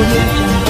audio jungle.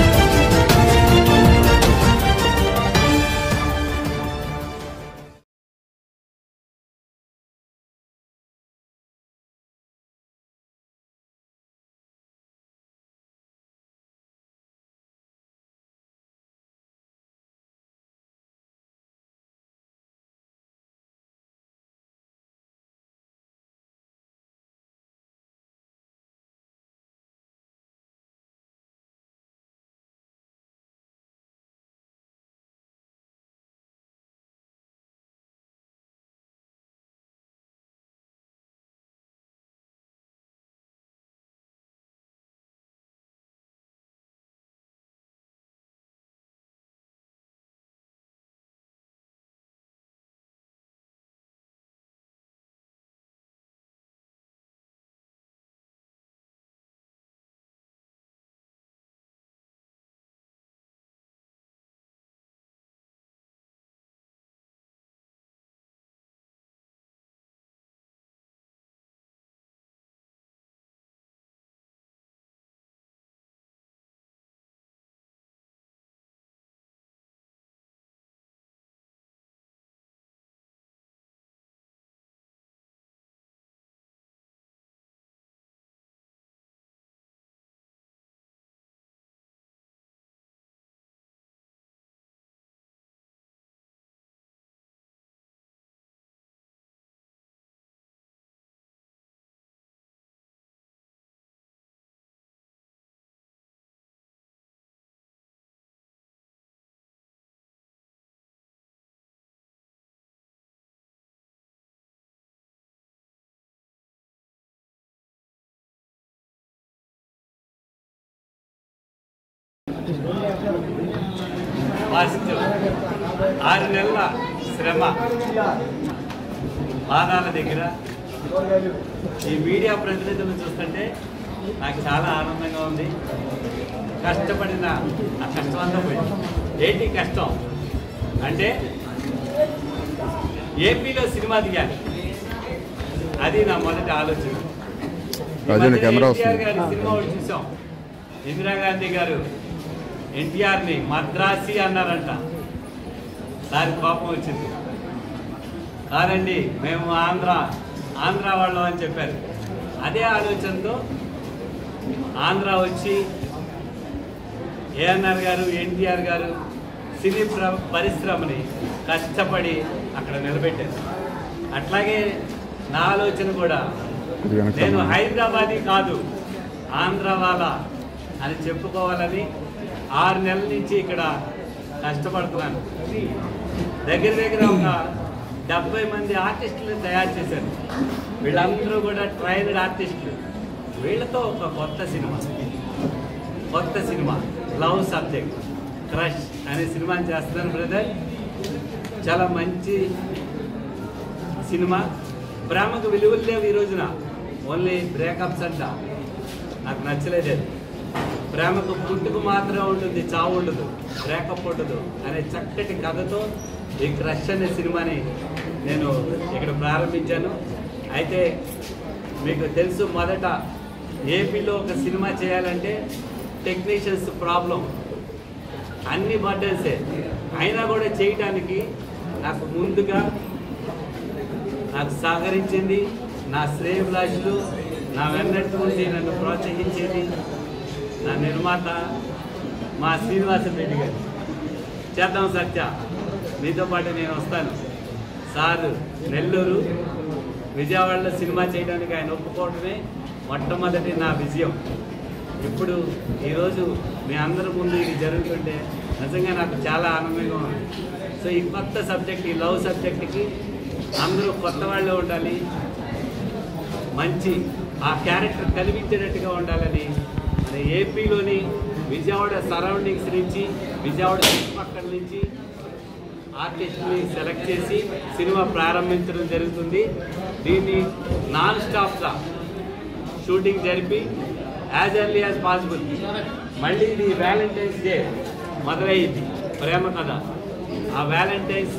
First ఆరు నెలల శ్రమ పాదాల దగ్గర ఈ మీడియా ప్రతినిధులను చూస్తుంటే నాకు చాలా ఆనందంగా ఉంది కష్టపడిన ఆ కష్టం అంతా పోయింది ఏంటి కష్టం అంటే ఏపీలో సినిమా తీయాలి అది నా మొదటి ఆలోచన ఈ రాజన్న మధ్య కెమెరా ఎన్టీఆర్ వస్తుంది. గారి సినిమా ఒకటి చూసాం ఇందిరాగాంధీ గారు ఎన్టీఆర్ని మద్రాసి అన్నారంట దాని కోపం వచ్చింది కాదండి మేము ఆంధ్ర ఆంధ్ర వాళ్ళం అని చెప్పారు అదే ఆలోచనతో ఆంధ్ర వచ్చి ఏఎన్ఆర్ గారు ఎన్టీఆర్ గారు సినీ ప్ర పరిశ్రమని కష్టపడి అక్కడ నిలబెట్టారు అట్లాగే నా ఆలోచన కూడా ఇది వెనక్కి నేను రమ్మను. హైదరాబాదీ కాదు ఆంధ్ర వాళ్ళ అని చెప్పుకోవాలని ఆరు నెలల నుంచి ఇక్కడ కష్టపడుతున్నాను దగ్గర దగ్గర ఒక డెబ్బై మంది ఆర్టిస్టులను తయారు చేశారు వీళ్ళందరూ కూడా ట్రైన్డ్ ఆర్టిస్టులు వీళ్ళతో ఒక కొత్త సినిమా కొత్త సినిమా లవ్ సబ్జెక్ట్ క్రష్ అనే సినిమాని చేస్తున్నాను బ్రదర్ చాలా మంచి సినిమా ప్రేమకు విలువలు లేవు ఈ రోజున ఓన్లీ బ్రేకప్స్ అంట నాకు నచ్చలేదు అది ప్రేమకు పుట్టుకు మాత్రమే ఉంటుంది చావు ఉండదు బ్రేకప్ ఉండదు అనే చక్కటి కథతో ఈ క్రష్ అనే సినిమాని నేను ఇక్కడ ప్రారంభించాను అయితే మీకు తెలుసు మొదట ఏపీలో ఒక సినిమా చేయాలంటే టెక్నీషియన్స్ ప్రాబ్లం అన్ని బర్డన్సే అయినా కూడా చేయటానికి నాకు ముందుగా నాకు సహకరించింది నా శ్రేయభిలాషులు నా వెన్నట్టు ఉండి నన్ను ప్రోత్సహించేది నా నిర్మాత మా శ్రీనివాస రెడ్డి గారు చేద్దాం సత్య మీతో పాటు నేను వస్తాను సారు నెల్లూరు విజయవాడలో సినిమా చేయడానికి ఆయన ఒప్పుకోవడమే మొట్టమొదటి నా విజయం ఇప్పుడు ఈరోజు మీ అందరి ముందు ఇది జరుగుతుంటే నిజంగా నాకు చాలా ఆనందంగా ఉంది సో ఈ కొత్త సబ్జెక్ట్ ఈ లవ్ సబ్జెక్ట్కి అందరూ కొత్త వాళ్ళే ఉండాలి మంచి ఆ క్యారెక్టర్ కనిపించేటట్టుగా ఉండాలని మన ఏపీలోని విజయవాడ సరౌండింగ్స్ నుంచి విజయవాడ చుట్టుపక్కల నుంచి ఆర్టిస్ట్ని సెలెక్ట్ చేసి సినిమా ప్రారంభించడం జరుగుతుంది దీన్ని నాన్ స్టాప్గా షూటింగ్ జరిపి యాజ్ ఎర్లీ యాజ్ పాసిబుల్ మళ్ళీ ఇది వ్యాలంటైన్స్ డే మొదలయ్యింది ప్రేమ కథ ఆ వ్యాలంటైన్స్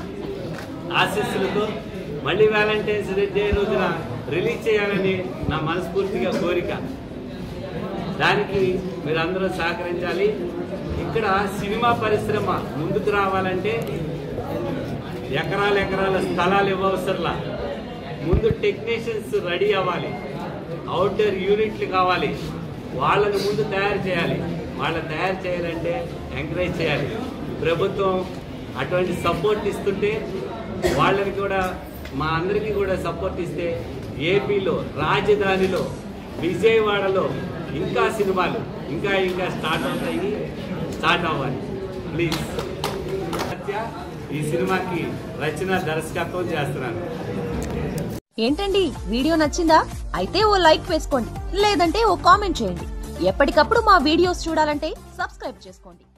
ఆశీస్సులతో మళ్ళీ వ్యాలంటైన్స్ డే రోజున రిలీజ్ చేయాలని నా మనస్ఫూర్తిగా కోరిక దానికి మీరందరూ సహకరించాలి ఇక్కడ సినిమా పరిశ్రమ ముందుకు రావాలంటే ఎకరాల ఎకరాల స్థలాలు ఇవ్వవసరంలా ముందు టెక్నీషియన్స్ రెడీ అవ్వాలి అవుట్డోర్ యూనిట్లు కావాలి వాళ్ళని ముందు తయారు చేయాలి వాళ్ళని తయారు చేయాలంటే ఎంకరేజ్ చేయాలి ప్రభుత్వం అటువంటి సపోర్ట్ ఇస్తుంటే వాళ్ళని కూడా మా అందరికీ కూడా సపోర్ట్ ఇస్తే ఏపీలో రాజధానిలో విజయవాడలో ఇంకా సినిమాలు ఇంకా ఇంకా స్టార్ట్ అవుతాయి స్టార్ట్ అవ్వాలి ప్లీజ్ సత్య ఈ సినిమాకి రచన దర్శకత్వం చేస్తున్నాను ఏంటండి వీడియో నచ్చిందా అయితే ఓ లైక్ వేసుకోండి లేదంటే ఓ కామెంట్ చేయండి ఎప్పటికప్పుడు మా వీడియోస్ చూడాలంటే సబ్స్క్రైబ్ చేసుకోండి